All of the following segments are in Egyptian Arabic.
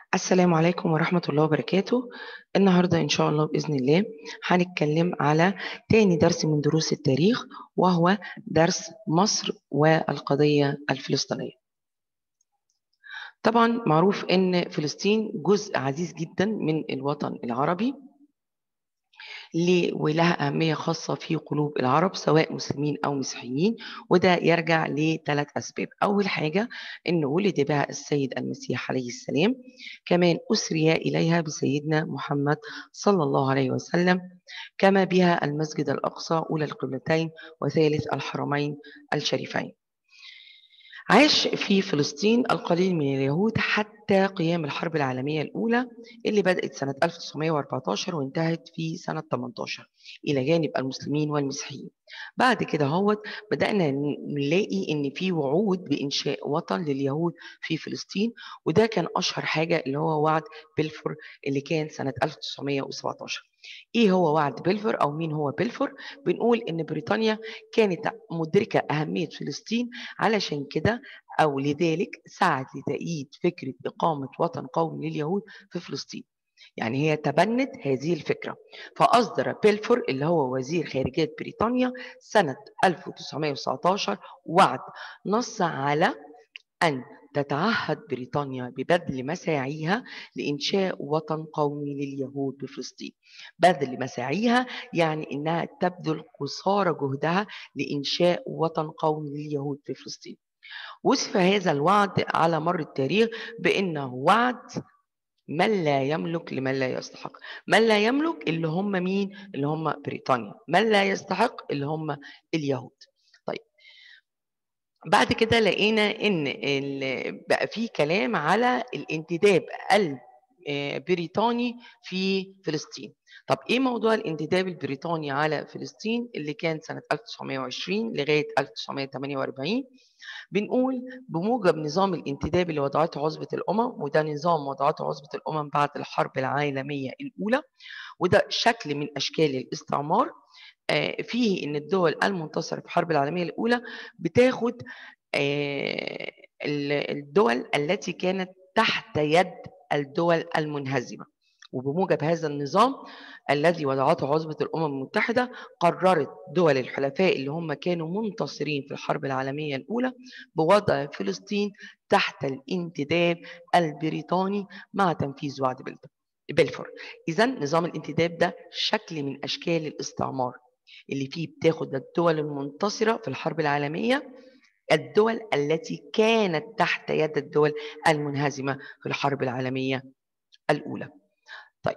السلام عليكم ورحمة الله وبركاته النهاردة إن شاء الله بإذن الله هنتكلم على تاني درس من دروس التاريخ وهو درس مصر والقضية الفلسطينية طبعا معروف أن فلسطين جزء عزيز جدا من الوطن العربي ولها أهمية خاصة في قلوب العرب سواء مسلمين أو مسيحيين وده يرجع لثلاث أسباب أول حاجة أن ولد بها السيد المسيح عليه السلام كمان أسري إليها بسيدنا محمد صلى الله عليه وسلم كما بها المسجد الأقصى أولى القبلتين وثالث الحرمين الشريفين عاش في فلسطين القليل من اليهود حتى قيام الحرب العالمية الأولى اللي بدأت سنة 1914 وانتهت في سنة 18 إلى جانب المسلمين والمسيحيين بعد كده هوت بدأنا نلاقي إن في وعود بإنشاء وطن لليهود في فلسطين وده كان أشهر حاجة اللي هو وعد بلفور اللي كان سنة 1917 ايه هو وعد بلفور او مين هو بلفور بنقول ان بريطانيا كانت مدركه اهميه فلسطين علشان كده او لذلك سعت لتأييد فكره اقامه وطن قومي لليهود في فلسطين يعني هي تبنت هذه الفكرة فأصدر بيلفور اللي هو وزير خارجية بريطانيا سنة 1919 وعد نص على أن تتعهد بريطانيا ببذل مساعيها لإنشاء وطن قومي لليهود بفلسطين بذل مساعيها يعني إنها تبذل قصارى جهدها لإنشاء وطن قومي لليهود في فلسطين وصف هذا الوعد على مر التاريخ بأنه وعد من لا يملك لمن لا يستحق من لا يملك اللي هم مين اللي هم بريطانيا من لا يستحق اللي هم اليهود طيب بعد كده لقينا ان بقى في كلام على الانتداب البريطاني في فلسطين طب ايه موضوع الانتداب البريطاني على فلسطين اللي كان سنة 1920 لغاية 1948 بنقول بموجب نظام الانتداب اللي وضعته عصبة الأمم وده نظام وضعته عصبة الأمم بعد الحرب العالمية الأولى وده شكل من أشكال الاستعمار فيه ان الدول المنتصره في الحرب العالميه الاولى بتاخد الدول التي كانت تحت يد الدول المنهزمه وبموجب هذا النظام الذي وضعته عصبة الأمم المتحدة قررت دول الحلفاء اللي هم كانوا منتصرين في الحرب العالمية الأولى بوضع فلسطين تحت الانتداب البريطاني مع تنفيذ وعد بلفور إذا نظام الانتداب ده شكل من أشكال الاستعمار اللي فيه بتاخد الدول المنتصرة في الحرب العالمية الدول التي كانت تحت يد الدول المنهزمة في الحرب العالمية الأولى طيب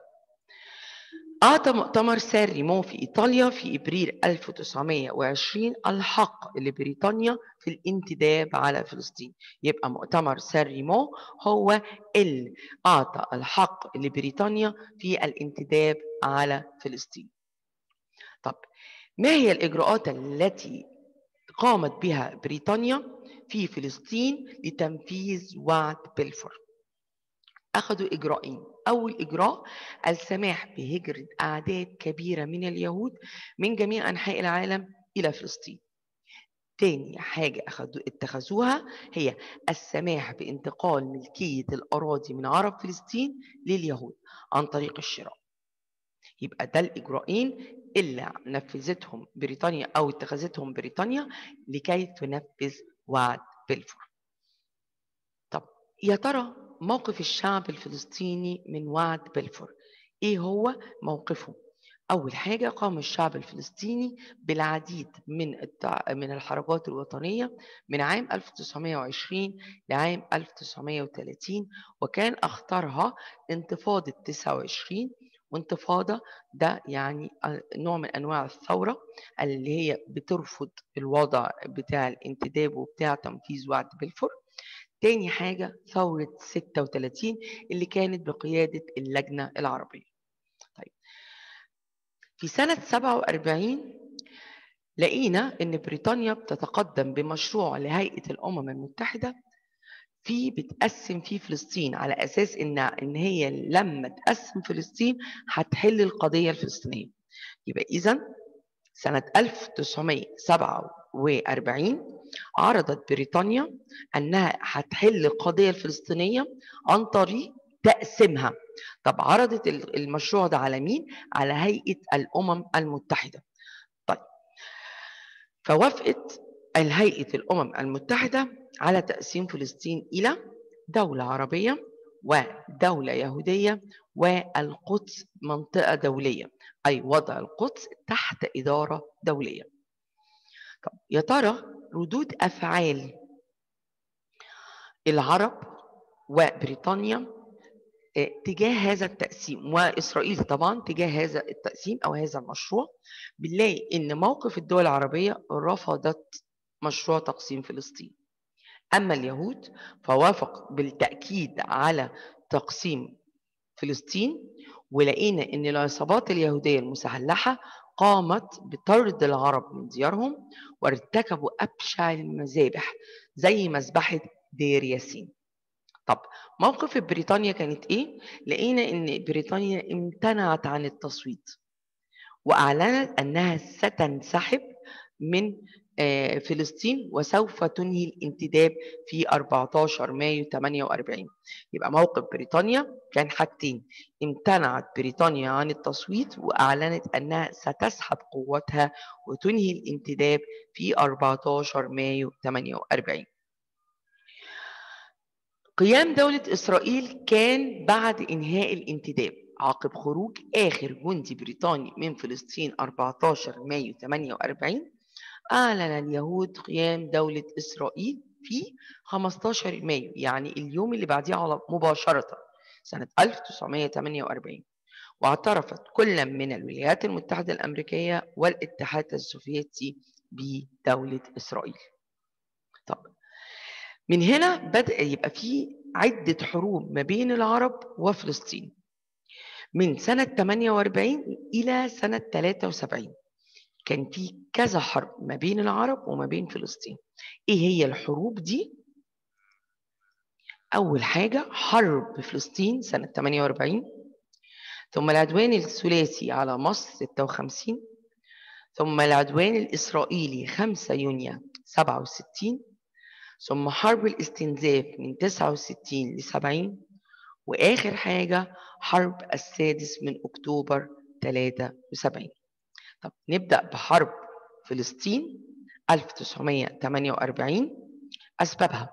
أعطى مؤتمر سان ريمو في إيطاليا في إبريل 1920 الحق لبريطانيا في الانتداب على فلسطين يبقى مؤتمر سان ريمو هو اللي أعطى الحق لبريطانيا في الانتداب على فلسطين طب ما هي الإجراءات التي قامت بها بريطانيا في فلسطين لتنفيذ وعد بلفور أخذوا إجراءين أول إجراء السماح بهجرة أعداد كبيرة من اليهود من جميع أنحاء العالم إلى فلسطين تاني حاجة أخذوا اتخذوها هي السماح بانتقال ملكية الأراضي من عرب فلسطين لليهود عن طريق الشراء يبقى ده الإجراءين اللي نفذتهم بريطانيا أو اتخذتهم بريطانيا لكي تنفذ وعد بلفور طب يا ترى موقف الشعب الفلسطيني من وعد بلفور ايه هو موقفه اول حاجه قام الشعب الفلسطيني بالعديد من التع... من الحركات الوطنيه من عام 1920 لعام 1930 وكان اخطرها انتفاضه 29 وانتفاضه ده يعني نوع من انواع الثوره اللي هي بترفض الوضع بتاع الانتداب وبتاع تنفيذ وعد بلفور تاني حاجة ثورة 36 اللي كانت بقيادة اللجنة العربية طيب في سنة 47 لقينا ان بريطانيا بتتقدم بمشروع لهيئة الأمم المتحدة في بتقسم فيه فلسطين على اساس ان ان هي لما تقسم فلسطين هتحل القضيه الفلسطينيه يبقى اذا سنه 1947 عرضت بريطانيا انها هتحل القضيه الفلسطينيه عن طريق تقسيمها طب عرضت المشروع ده على مين على هيئة الأمم المتحدة طيب فوافقت الهيئة الأمم المتحدة على تقسيم فلسطين إلى دولة عربية ودولة يهودية والقدس منطقة دولية أي وضع القدس تحت إدارة دولية طب يا ترى ردود أفعال العرب وبريطانيا آه، تجاه هذا التقسيم وإسرائيل طبعا تجاه هذا التقسيم أو هذا المشروع بنلاقي إن موقف الدول العربية رفضت مشروع تقسيم فلسطين أما اليهود فوافق بالتأكيد على تقسيم فلسطين ولقينا أن العصابات اليهودية المسلحة قامت بطرد العرب من ديارهم وارتكبوا أبشع المذابح زي مذبحة دير ياسين طب موقف بريطانيا كانت ايه؟ لقينا ان بريطانيا امتنعت عن التصويت واعلنت انها ستنسحب من آه، فلسطين وسوف تنهي الانتداب في 14 مايو 48 يبقى موقف بريطانيا كان حاجتين امتنعت بريطانيا عن التصويت واعلنت انها ستسحب قوتها وتنهي الانتداب في 14 مايو 48 قيام دولة إسرائيل كان بعد إنهاء الانتداب عقب خروج آخر جندي بريطاني من فلسطين 14 مايو 48 أعلن اليهود قيام دولة إسرائيل في 15 مايو يعني اليوم اللي بعديه على مباشرة سنة 1948 واعترفت كل من الولايات المتحدة الأمريكية والاتحاد السوفيتي بدولة إسرائيل طب من هنا بدأ يبقى في عدة حروب ما بين العرب وفلسطين من سنة 48 إلى سنة 73 كان في كذا حرب ما بين العرب وما بين فلسطين ايه هي الحروب دي اول حاجه حرب فلسطين سنه 48 ثم العدوان الثلاثي على مصر 56 ثم العدوان الإسرائيلي 5 يونيو 67 ثم حرب الاستنزاف من 69 ل 70 وآخر حاجة حرب السادس من أكتوبر 73 طب نبدأ بحرب فلسطين 1948 أسبابها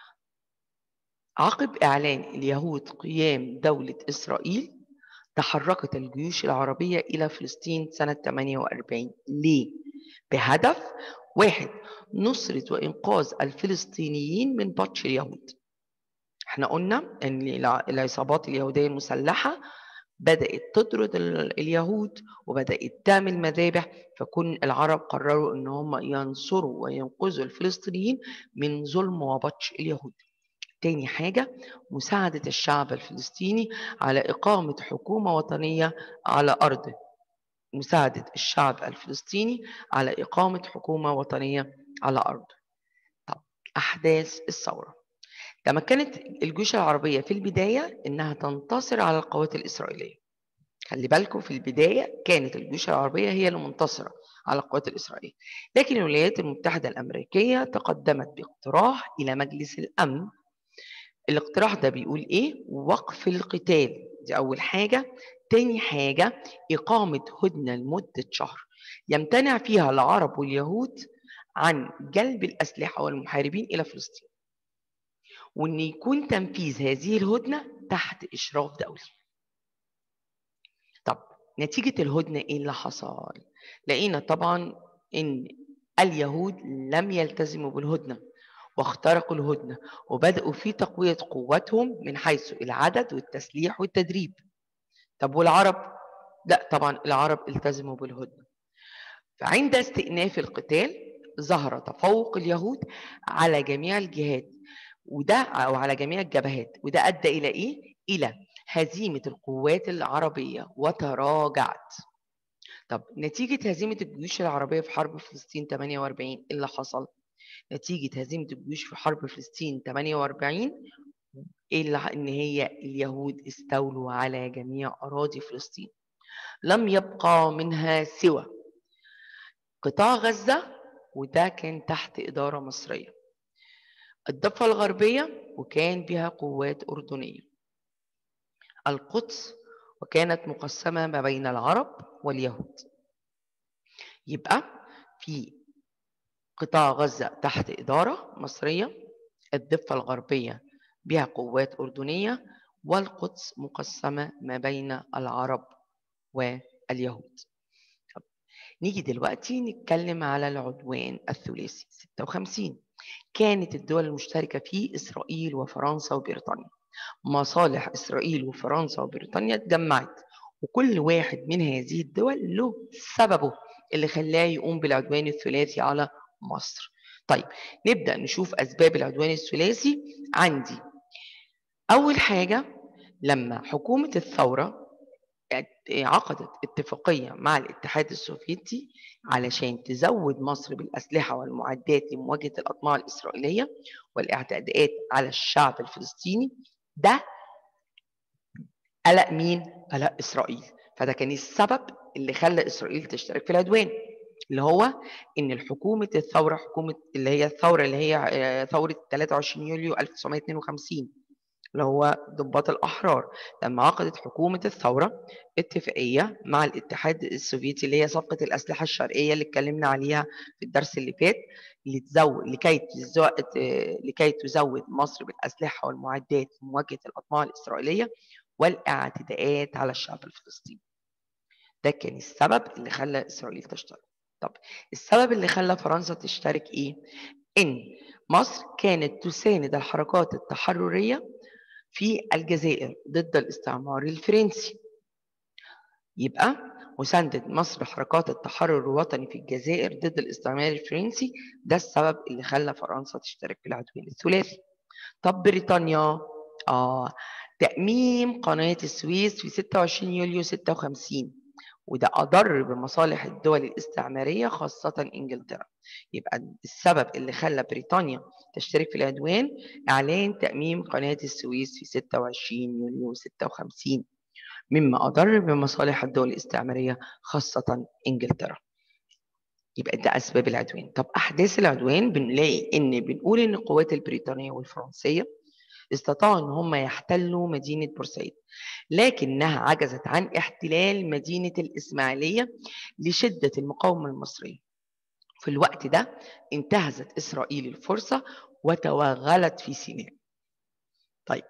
عقب إعلان اليهود قيام دولة إسرائيل تحركت الجيوش العربية إلى فلسطين سنة 48 ليه؟ بهدف واحد نصرة وإنقاذ الفلسطينيين من بطش اليهود احنا قلنا ان العصابات اليهودية المسلحة بدأت تطرد اليهود وبدأت تعمل مذابح فكون العرب قرروا ان هم ينصروا وينقذوا الفلسطينيين من ظلم وبطش اليهود تاني حاجة مساعدة الشعب الفلسطيني على إقامة حكومة وطنية على أرضه مساعدة الشعب الفلسطيني على إقامة حكومة وطنية على أرضه طب أحداث الثورة تمكنت الجيوش العربية في البداية إنها تنتصر على القوات الإسرائيلية خلي بالكم في البداية كانت الجيوش العربية هي المنتصرة على القوات الإسرائيلية لكن الولايات المتحدة الأمريكية تقدمت باقتراح إلى مجلس الأمن الاقتراح ده بيقول إيه؟ وقف القتال دي أول حاجة تاني حاجة إقامة هدنة لمدة شهر يمتنع فيها العرب واليهود عن جلب الأسلحة والمحاربين إلى فلسطين وان يكون تنفيذ هذه الهدنه تحت اشراف دولي طب نتيجه الهدنه ايه اللي حصل لقينا طبعا ان اليهود لم يلتزموا بالهدنه واخترقوا الهدنه وبداوا في تقويه قوتهم من حيث العدد والتسليح والتدريب طب والعرب لا طبعا العرب التزموا بالهدنه فعند استئناف القتال ظهر تفوق اليهود على جميع الجهات وده أو على جميع الجبهات وده أدى إلى إيه؟ إلى هزيمة القوات العربية وتراجعت طب نتيجة هزيمة الجيوش العربية في حرب فلسطين 48 إيه اللي حصل؟ نتيجة هزيمة الجيوش في حرب فلسطين 48 إلا إن هي اليهود استولوا على جميع أراضي فلسطين لم يبقى منها سوى قطاع غزة وده كان تحت إدارة مصرية الضفة الغربية وكان بها قوات أردنية القدس وكانت مقسمة ما بين العرب واليهود يبقى في قطاع غزة تحت إدارة مصرية الضفة الغربية بها قوات أردنية والقدس مقسمة ما بين العرب واليهود نيجي دلوقتي نتكلم على العدوان الثلاثي 56 كانت الدول المشتركة فيه إسرائيل وفرنسا وبريطانيا مصالح إسرائيل وفرنسا وبريطانيا اتجمعت وكل واحد من هذه الدول له سببه اللي خلاه يقوم بالعدوان الثلاثي على مصر طيب نبدأ نشوف أسباب العدوان الثلاثي عندي أول حاجة لما حكومة الثورة عقدت اتفاقية مع الاتحاد السوفيتي علشان تزود مصر بالأسلحة والمعدات لمواجهة الأطماع الإسرائيلية والاعتداءات على الشعب الفلسطيني ده قلق مين؟ قلق إسرائيل فده كان السبب اللي خلى إسرائيل تشترك في العدوان اللي هو ان الحكومه الثوره حكومه اللي هي الثوره اللي هي آه، ثوره 23 يوليو 1952 اللي هو ضباط الأحرار لما عقدت حكومة الثورة اتفاقية مع الاتحاد السوفيتي اللي هي صفقة الأسلحة الشرقية اللي اتكلمنا عليها في الدرس اللي فات اللي تزود لكي تزود لكي تزود مصر بالأسلحة والمعدات لمواجهة الأطماع الإسرائيلية والاعتداءات على الشعب الفلسطيني. ده كان السبب اللي خلى إسرائيل تشترك. طب السبب اللي خلى فرنسا تشترك إيه؟ إن مصر كانت تساند الحركات التحررية في الجزائر ضد الاستعمار الفرنسي يبقى مساندة مصر حركات التحرر الوطني في الجزائر ضد الاستعمار الفرنسي ده السبب اللي خلى فرنسا تشترك في العدوان الثلاثي طب بريطانيا آه تأميم قناة السويس في 26 يوليو 56 وده أضر بمصالح الدول الاستعمارية خاصة إنجلترا يبقى السبب اللي خلى بريطانيا تشترك في العدوان إعلان تأميم قناة السويس في 26 يوليو 56 مما أضر بمصالح الدول الاستعمارية خاصة إنجلترا يبقى ده أسباب العدوان طب أحداث العدوان بنلاقي إن بنقول إن القوات البريطانية والفرنسية استطاعوا ان هم يحتلوا مدينه بورسعيد لكنها عجزت عن احتلال مدينه الاسماعيليه لشده المقاومه المصريه في الوقت ده انتهزت اسرائيل الفرصه وتوغلت في سيناء طيب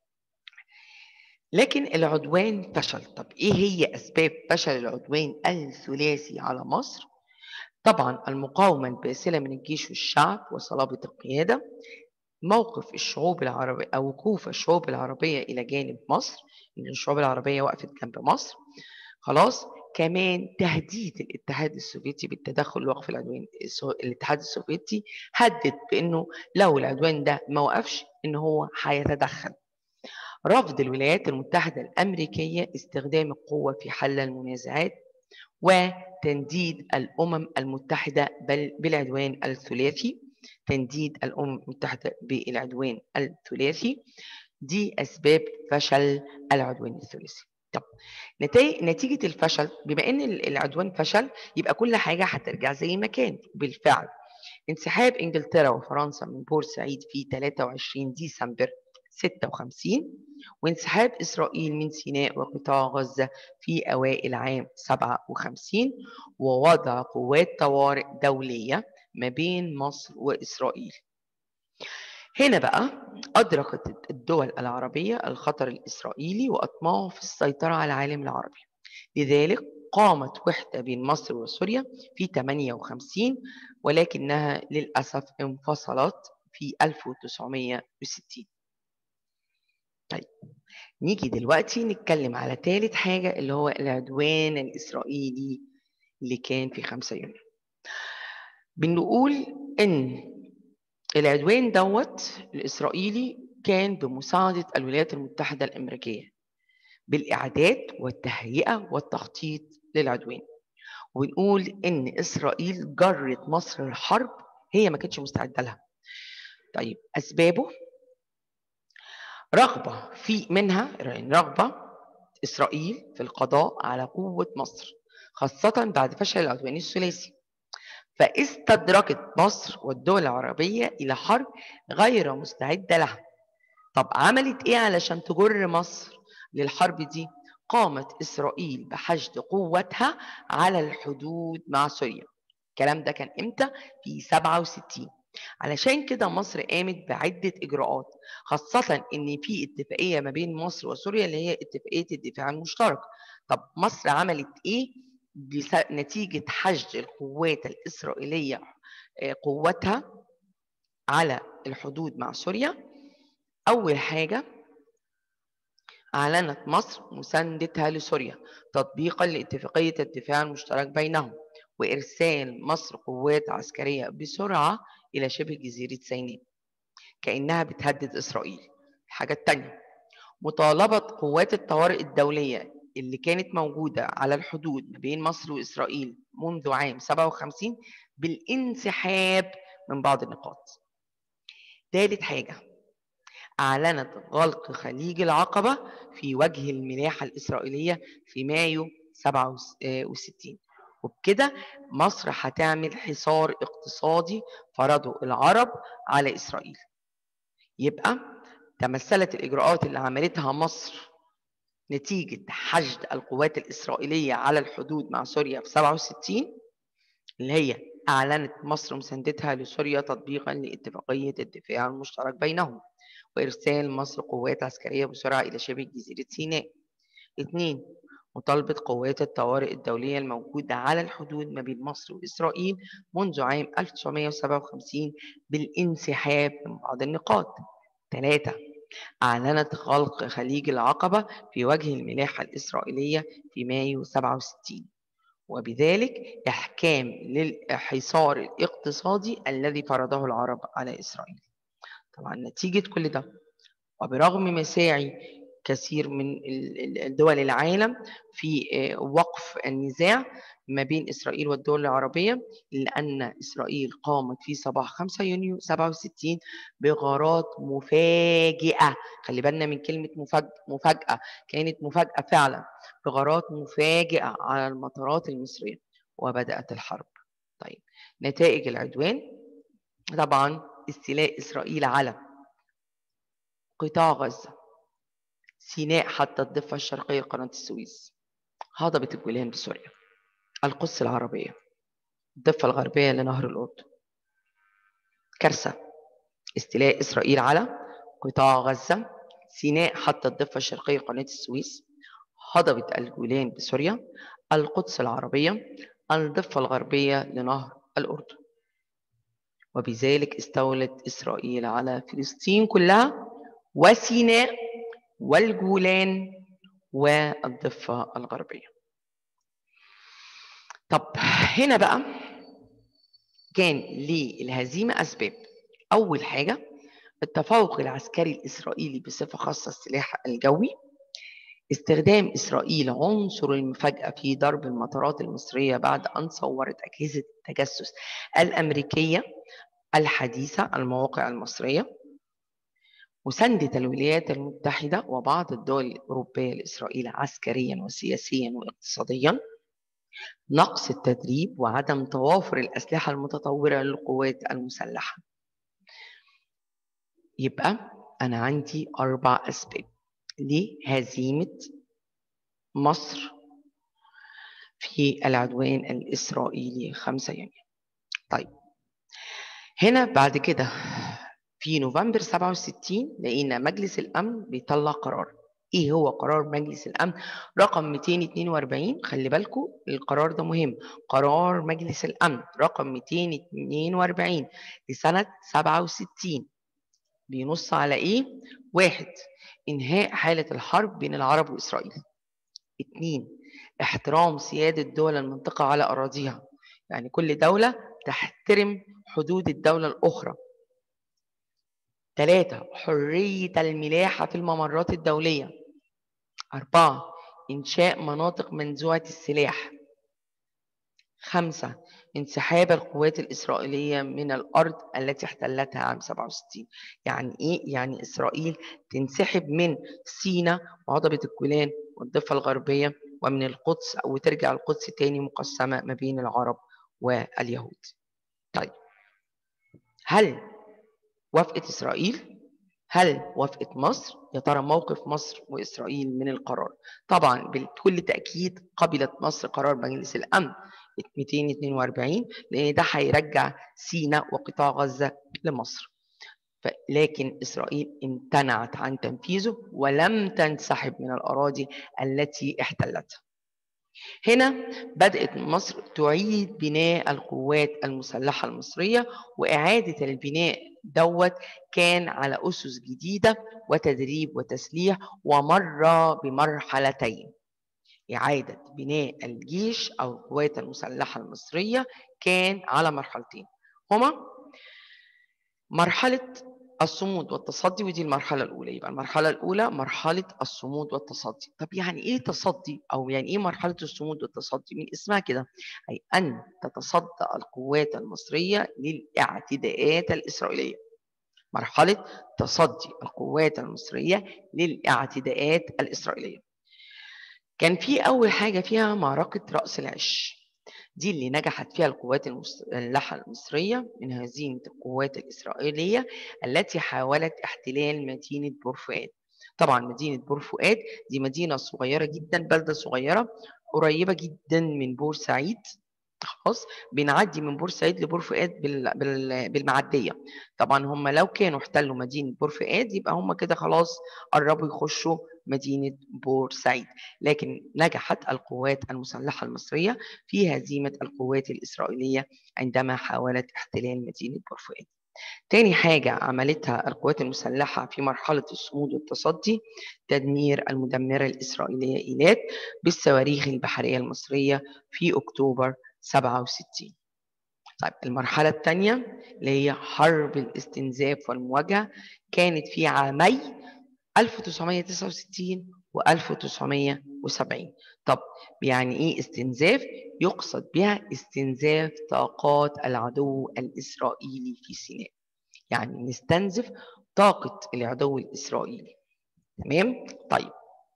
لكن العدوان فشل طب ايه هي اسباب فشل العدوان الثلاثي على مصر طبعا المقاومة الباسلة من الجيش والشعب وصلابة القيادة موقف الشعوب العربية أو وقوف الشعوب العربية إلى جانب مصر إن الشعوب العربية وقفت جنب مصر خلاص كمان تهديد الاتحاد السوفيتي بالتدخل لوقف العدوان الاتحاد السوفيتي هدد بانه لو العدوان ده ما وقفش ان هو هيتدخل رفض الولايات المتحده الامريكيه استخدام القوه في حل المنازعات وتنديد الامم المتحده بل بالعدوان الثلاثي تنديد الأمم المتحدة بالعدوان الثلاثي دي أسباب فشل العدوان الثلاثي طب نتيجة الفشل بما أن العدوان فشل يبقى كل حاجة هترجع زي ما كانت بالفعل انسحاب إنجلترا وفرنسا من بورسعيد في 23 ديسمبر 56 وانسحاب إسرائيل من سيناء وقطاع غزة في أوائل عام 57 ووضع قوات طوارئ دولية ما بين مصر وإسرائيل هنا بقى أدركت الدول العربية الخطر الإسرائيلي وأطمعه في السيطرة على العالم العربي لذلك قامت وحدة بين مصر وسوريا في 58 ولكنها للأسف انفصلت في 1960 طيب نيجي دلوقتي نتكلم على ثالث حاجة اللي هو العدوان الإسرائيلي اللي كان في 5 يونيو بنقول إن العدوان دوت الإسرائيلي كان بمساعدة الولايات المتحدة الأمريكية بالإعداد والتهيئة والتخطيط للعدوان ونقول إن إسرائيل جرت مصر الحرب هي ما كانتش مستعدة لها طيب أسبابه رغبة في منها رغبة إسرائيل في القضاء على قوة مصر خاصة بعد فشل العدوان الثلاثي فاستدركت مصر والدول العربية إلى حرب غير مستعدة لها طب عملت إيه علشان تجر مصر للحرب دي قامت إسرائيل بحشد قوتها على الحدود مع سوريا الكلام ده كان إمتى؟ في 67 علشان كده مصر قامت بعدة إجراءات خاصة إن في اتفاقية ما بين مصر وسوريا اللي هي اتفاقية الدفاع المشترك طب مصر عملت إيه نتيجة حشد القوات الإسرائيلية قوتها على الحدود مع سوريا أول حاجة أعلنت مصر مساندتها لسوريا تطبيقا لاتفاقية الدفاع المشترك بينهم وإرسال مصر قوات عسكرية بسرعة إلى شبه جزيرة سيناء كأنها بتهدد إسرائيل الحاجة الثانية مطالبة قوات الطوارئ الدولية اللي كانت موجودة على الحدود ما بين مصر وإسرائيل منذ عام 57 بالانسحاب من بعض النقاط ثالث حاجة أعلنت غلق خليج العقبة في وجه الملاحة الإسرائيلية في مايو 67 وبكده مصر هتعمل حصار اقتصادي فرضه العرب على إسرائيل يبقى تمثلت الإجراءات اللي عملتها مصر نتيجة حشد القوات الإسرائيلية على الحدود مع سوريا في 67 اللي هي أعلنت مصر مساندتها لسوريا تطبيقا لاتفاقية الدفاع المشترك بينهم وإرسال مصر قوات عسكرية بسرعة إلى شبه جزيرة سيناء. اثنين مطالبة قوات الطوارئ الدولية الموجودة على الحدود ما بين مصر وإسرائيل منذ عام 1957 بالانسحاب من بعض النقاط. ثلاثة أعلنت غلق خليج العقبة في وجه الملاحة الإسرائيلية في مايو 67 وبذلك إحكام للحصار الاقتصادي الذي فرضه العرب على إسرائيل طبعا نتيجة كل ده وبرغم مساعي كثير من دول العالم في وقف النزاع ما بين إسرائيل والدول العربية إلا أن إسرائيل قامت في صباح 5 يونيو 67 بغارات مفاجئة خلي بالنا من كلمة مفاجأة كانت مفاجأة فعلا بغارات مفاجئة على المطارات المصرية وبدأت الحرب طيب نتائج العدوان طبعا استيلاء إسرائيل على قطاع غزة سيناء حتى الضفة الشرقية لقناة السويس هضبة الجولان بسوريا القدس العربية الضفة الغربية لنهر الأردن كارثة استيلاء إسرائيل على قطاع غزة سيناء حتى الضفة الشرقية قناة السويس هضبة الجولان بسوريا القدس العربية الضفة الغربية لنهر الأردن وبذلك استولت إسرائيل على فلسطين كلها وسيناء والجولان والضفة الغربية طب هنا بقى كان للهزيمة أسباب أول حاجة التفوق العسكري الإسرائيلي بصفة خاصة السلاح الجوي استخدام إسرائيل عنصر المفاجأة في ضرب المطارات المصرية بعد أن صورت أجهزة التجسس الأمريكية الحديثة المواقع المصرية مساندة الولايات المتحدة وبعض الدول الأوروبية لإسرائيل عسكريا وسياسيا واقتصاديا نقص التدريب وعدم توافر الأسلحة المتطورة للقوات المسلحة يبقى أنا عندي أربع أسباب لهزيمة مصر في العدوان الإسرائيلي 5 يونيو طيب هنا بعد كده في نوفمبر 67 لقينا مجلس الأمن بيطلع قرار ايه هو قرار مجلس الامن رقم 242 خلي بالكم القرار ده مهم قرار مجلس الامن رقم 242 لسنه 67 بينص على ايه واحد انهاء حاله الحرب بين العرب واسرائيل اثنين احترام سياده دول المنطقه على اراضيها يعني كل دوله تحترم حدود الدوله الاخرى ثلاثة حرية الملاحة في الممرات الدولية أربعة إنشاء مناطق منزوعة السلاح خمسة انسحاب القوات الإسرائيلية من الأرض التي احتلتها عام 67 يعني إيه؟ يعني إسرائيل تنسحب من سينا وهضبة الجولان والضفة الغربية ومن القدس أو ترجع القدس تاني مقسمة ما بين العرب واليهود طيب هل وافقت إسرائيل هل وافقت مصر؟ يا ترى موقف مصر وإسرائيل من القرار؟ طبعا بكل تأكيد قبلت مصر قرار مجلس الأمن 242 لأن ده هيرجع سيناء وقطاع غزة لمصر. لكن إسرائيل امتنعت عن تنفيذه ولم تنسحب من الأراضي التي احتلتها. هنا بدأت مصر تعيد بناء القوات المسلحة المصرية وإعادة البناء دوت كان على أسس جديدة وتدريب وتسليح ومر بمرحلتين إعادة بناء الجيش أو القوات المسلحة المصرية كان على مرحلتين هما مرحلة الصمود والتصدي ودي المرحلة الأولى يبقى المرحلة الأولى مرحلة الصمود والتصدي طب يعني إيه تصدي أو يعني إيه مرحلة الصمود والتصدي من اسمها كده أي أن تتصدى القوات المصرية للاعتداءات الإسرائيلية مرحلة تصدي القوات المصرية للاعتداءات الإسرائيلية كان في أول حاجة فيها معركة رأس العش دي اللي نجحت فيها القوات المسلحة المصرية من هزيمة القوات الإسرائيلية التي حاولت احتلال مدينة بورفؤاد طبعا مدينة بورفؤاد دي مدينة صغيرة جدا بلدة صغيرة قريبة جدا من بورسعيد خلاص بنعدي من بورسعيد لبورفؤاد بال... بال... بالمعديه طبعا هم لو كانوا احتلوا مدينه بورفؤاد يبقى هم كده خلاص قربوا يخشوا مدينه بورسعيد لكن نجحت القوات المسلحه المصريه في هزيمه القوات الاسرائيليه عندما حاولت احتلال مدينه بورفؤاد تاني حاجة عملتها القوات المسلحة في مرحلة الصمود والتصدي تدمير المدمرة الإسرائيلية إيلات بالصواريخ البحرية المصرية في أكتوبر 67 طيب المرحلة الثانية اللي هي حرب الاستنزاف والمواجهة كانت في عامي 1969 و 1970 طب يعني ايه استنزاف؟ يقصد بها استنزاف طاقات العدو الإسرائيلي في سيناء يعني نستنزف طاقة العدو الإسرائيلي تمام؟ طيب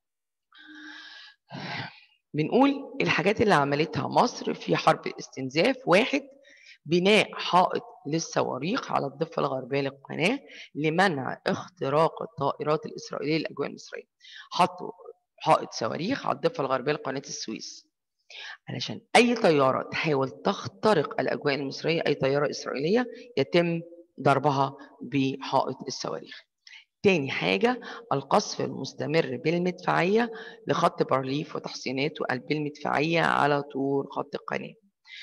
بنقول الحاجات اللي عملتها مصر في حرب الاستنزاف واحد بناء حائط للصواريخ على الضفة الغربية للقناة لمنع اختراق الطائرات الإسرائيلية للأجواء المصرية حطوا حائط صواريخ على الضفة الغربية لقناة السويس علشان أي طيارة تحاول تخترق الأجواء المصرية أي طيارة إسرائيلية يتم ضربها بحائط الصواريخ تاني حاجة القصف المستمر بالمدفعية لخط بارليف وتحسيناته بالمدفعية على طول خط القناة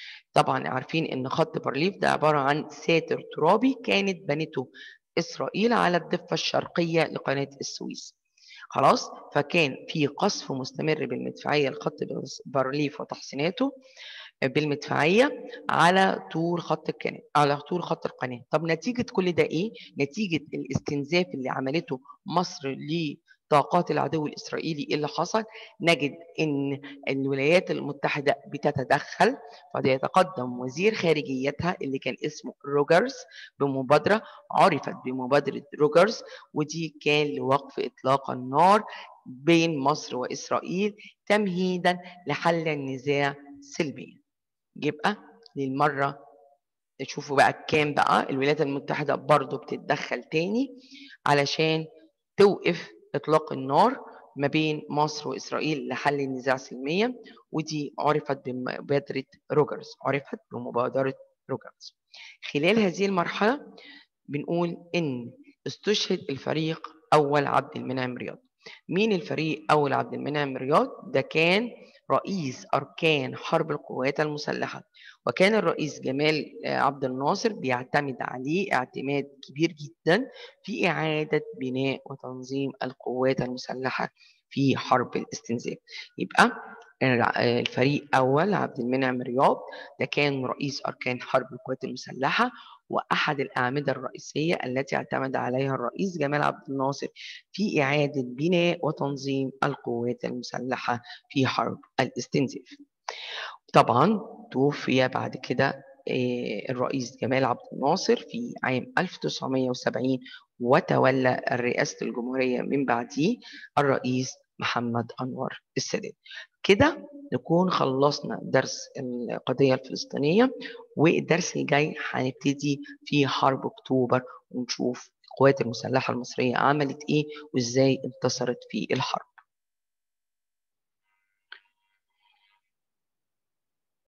طبعا عارفين ان خط بارليف ده عبارة عن ساتر ترابي كانت بنته إسرائيل على الضفة الشرقية لقناة السويس خلاص فكان في قصف مستمر بالمدفعية لخط بارليف وتحسيناته بالمدفعيه على طول خط القناه على طول خط القناه طب نتيجه كل ده ايه نتيجه الاستنزاف اللي عملته مصر طاقات العدو الإسرائيلي إيه اللي حصل نجد أن الولايات المتحدة بتتدخل فيتقدم وزير خارجيتها اللي كان اسمه روجرز بمبادرة عرفت بمبادرة روجرز ودي كان لوقف إطلاق النار بين مصر وإسرائيل تمهيدا لحل النزاع سلميا يبقى للمرة تشوفوا بقى كام بقى الولايات المتحدة برضو بتتدخل تاني علشان توقف إطلاق النار ما بين مصر وإسرائيل لحل النزاع سلميا ودي عرفت بمبادرة روجرز عرفت بمبادرة روجرز خلال هذه المرحلة بنقول إن استشهد الفريق أول عبد المنعم رياض مين الفريق أول عبد المنعم رياض ده كان رئيس أركان حرب القوات المسلحة وكان الرئيس جمال عبد الناصر بيعتمد عليه اعتماد كبير جدا في إعادة بناء وتنظيم القوات المسلحة في حرب الاستنزاف يبقى الفريق أول عبد المنعم رياض ده كان رئيس أركان حرب القوات المسلحة وأحد الأعمدة الرئيسية التي اعتمد عليها الرئيس جمال عبد الناصر في إعادة بناء وتنظيم القوات المسلحة في حرب الاستنزاف طبعا توفي بعد كده الرئيس جمال عبد الناصر في عام 1970 وتولى رئاسة الجمهورية من بعده الرئيس محمد أنور السادات كده نكون خلصنا درس القضية الفلسطينية والدرس الجاي هنبتدي في حرب أكتوبر ونشوف القوات المسلحة المصرية عملت إيه وإزاي انتصرت في الحرب